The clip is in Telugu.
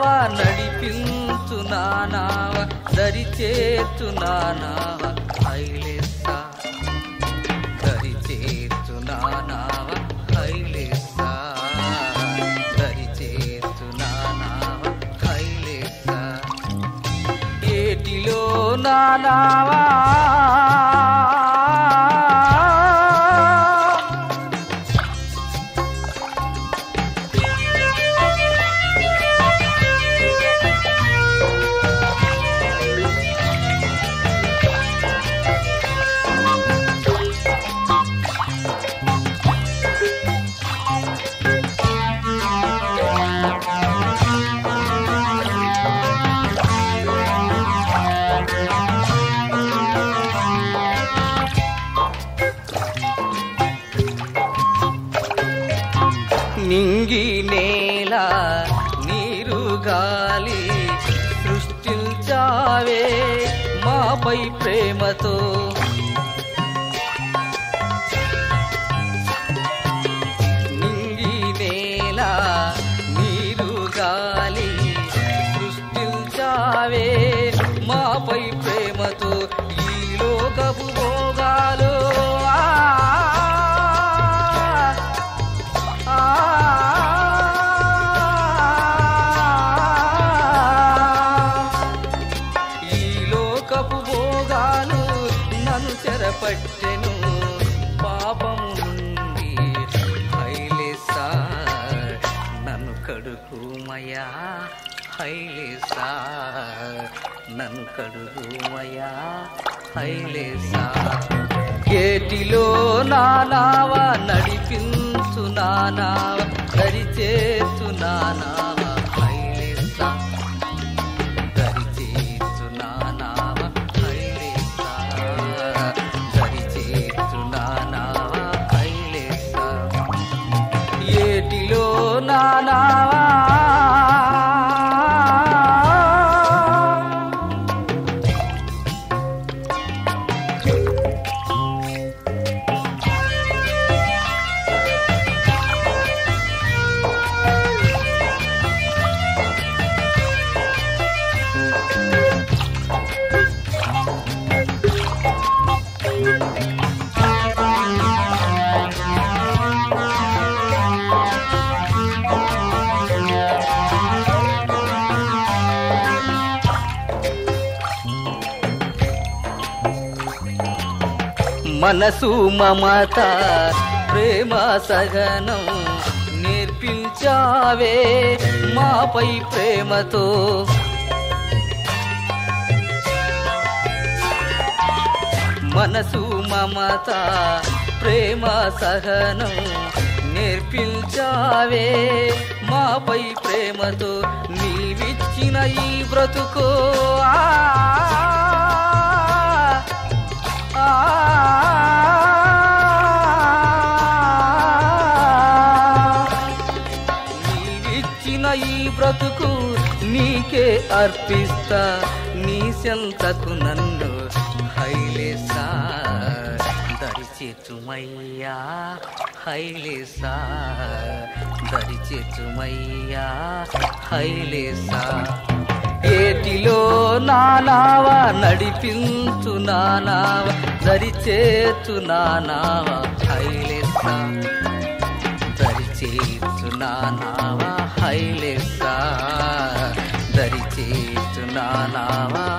నానావా నడిపించు నానావా దరి చేర్చు నానావా హైలెస్సా దరి చేర్చు నానావా హైలెస్సా దరి చేర్చు నానావా హైలెస్సా ఏటిలో నానావా నింగి నేల నీరు గాలి సృష్టించావే మాపై ప్రేమతో నింగి నేల నీరు గాలి సృష్టించావే మాపై ప్రేమతో ఈ లోకపు భోగాలు ఆ ఈ లోకపు భోగాలు నన్ను చెరపట్టెను పాపము నుండి హైలేసా నన్ను కడుగుమయా హైలేసా నన్ను కడుగుమయా హైలేసా కేటిలో నానావా నడిపించు నానావా దరిచేసు నానావా హైలేసా దరిచేసు నానావా హైలేసా దరిచేసు నానావా హైలేసా ఏటిలో నానావా మనసు మమత ప్రేమ సగనం నేర్పించావే మాపై ప్రేమతో మనసు మమత ప్రేమ సహనం నేర్పించావే మాపై ప్రేమతో నీవిచ్చిన ఈ బ్రతుకో ఆ ఆ నీవిచ్చిన ఈ బ్రతుకు నీకే అర్పిస్తా నీ సెంతకు నన్ను హైలేసా దరిచేచుమయ్యా హైలేసా దరిచేచుమయ్యా హైలేసా ఏటిలో నానావా నడిపించు నానావా దరిచేతు నానావా హైలేసా దరిచేతు నానావా హైలేసా దరిచేతు నానావా